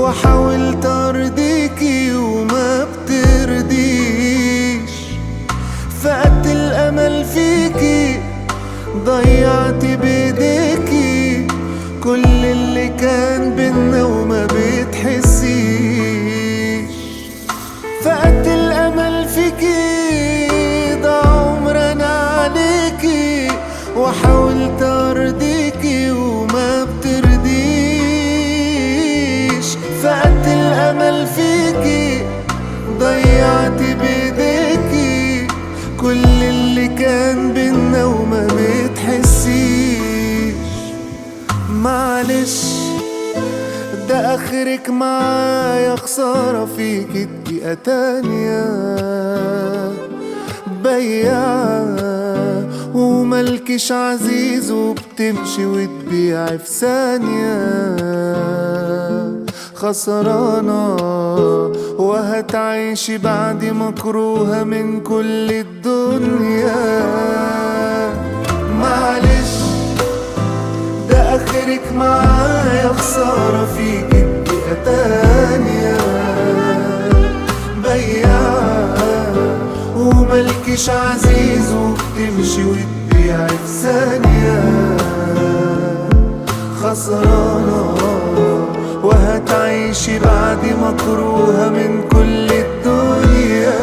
وحاولت ارضيكي وما بترضيش فقدت الامل فيكي ضيعت بايديكي كل اللي كان بينا وما بتحسيش فقدت الامل فيكي ضاع عمرنا عليكي وحاولت ارضيكي وما بترضيش فقدت الامل فيكي ضيعت بايديكي كل اللي كان بينا وما بتحسيش معلش ده اخرك معايا خسارة فيك دقيقة تانية بياعة وملكش عزيز وبتمشي وتبيع في ثانية خسرانة وهتعيشي بعد مكروهة من كل الدنيا معلش ده اخرك معايا خسارة فيك دقيقة تانية بياعة وملكش عزيز وبتمشي وتبيع في ثانية خسرانة وهتعيشي بعد مكروهة من كل الدنيا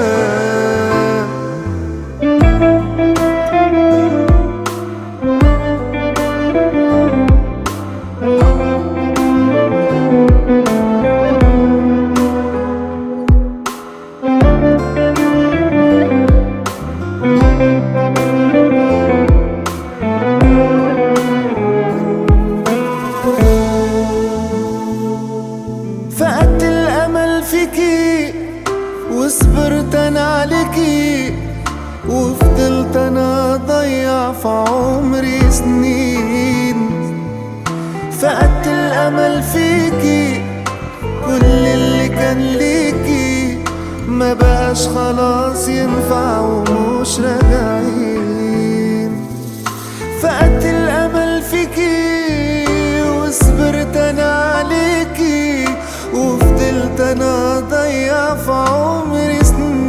فقدت الامل فيكي وصبرت انا عليكي وفضلت انا اضيع في عمري سنين فقدت الامل فيكي كل اللي كان ليكي ما بقاش خلاص ينفع ومش راجعين فقدت الامل فيكي وصبرت انا عليكي وفضلت انا اضيع في عمري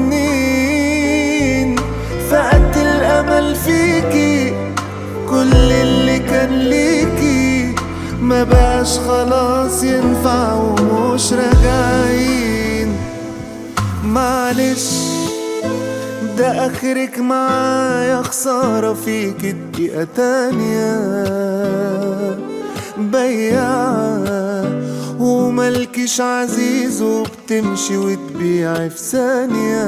سنين فقدت الامل فيكي كل اللي كان ليكي ما بقاش خلاص ينفع ومش راجعين معلش ده اخرك معايا خسارة فيك دقيقة تانية بياعة وملكش عزيز وبتمشي وتبيع في ثانية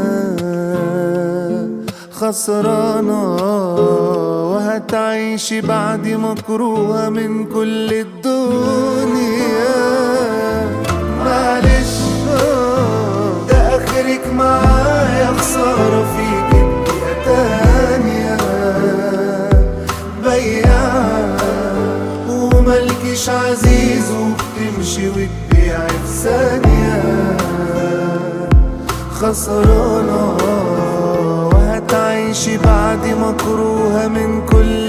خسرانة وهتعيشي بعد مكروهة من كل الدنيا معلش ده اخرك معايا خسارة فيك دقيقة تانية بياعة وملكش عزيز وبتمشي وتبيع في ثانية خسرانة وهتعيشي بعد مكروهة من كل